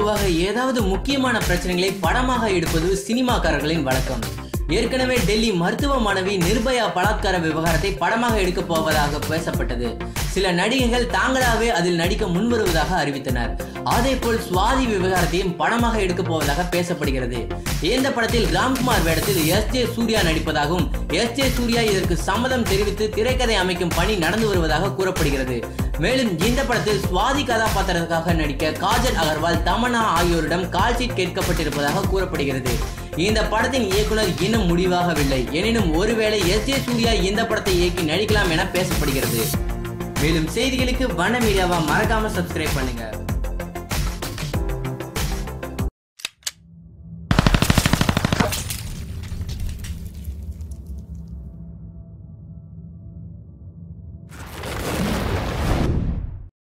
பொதுவாக ஏதாவது முக்கியமான பிரச்சனைகளை படமாக எடுப்பது சினிமாக்காரர்களின் வழக்கம் ஏற்கனவே டெல்லி மருத்துவ மாணவி நிர்பயா பலாத்கார விவகாரத்தை படமாக எடுக்கப் போவதாக பேசப்பட்டது சில நடிகைகள் தாங்களாகவே அதில் நடிக்க முன்வருவதாக அறிவித்தனர் அதேபோல் சுவாதி விவகாரத்தையும் படமாக எடுக்கப் போவதாக பேசப்படுகிறது இந்த படத்தில் ராம்குமார் வேடத்தில் எஸ் ஜே சூர்யா நடிப்பதாகவும் எஸ் ஜே சூர்யா இதற்கு சம்மதம் தெரிவித்து திரைக்கதை அமைக்கும் பணி நடந்து வருவதாக கூறப்படுகிறது மேலும் இந்த படத்தில் சுவாதி கதாபாத்திரத்துக்காக நடிக்க காஜல் அகர்வால் தமன்னா ஆகியோரிடம் கால் ஷீட் கேட்கப்பட்டிருப்பதாக கூறப்படுகிறது இந்த படத்தின் இயக்குனர் இன்னும் முடிவாகவில்லை எனினும் ஒருவேளை எஸ் ஜே சூர்யா இந்த படத்தை இயக்கி நடிக்கலாம் என பேசப்படுகிறது மேலும் செய்திகளுக்கு வண்ண மீடியாவா மறக்காம சப்ஸ்கிரைப் பண்ணுங்க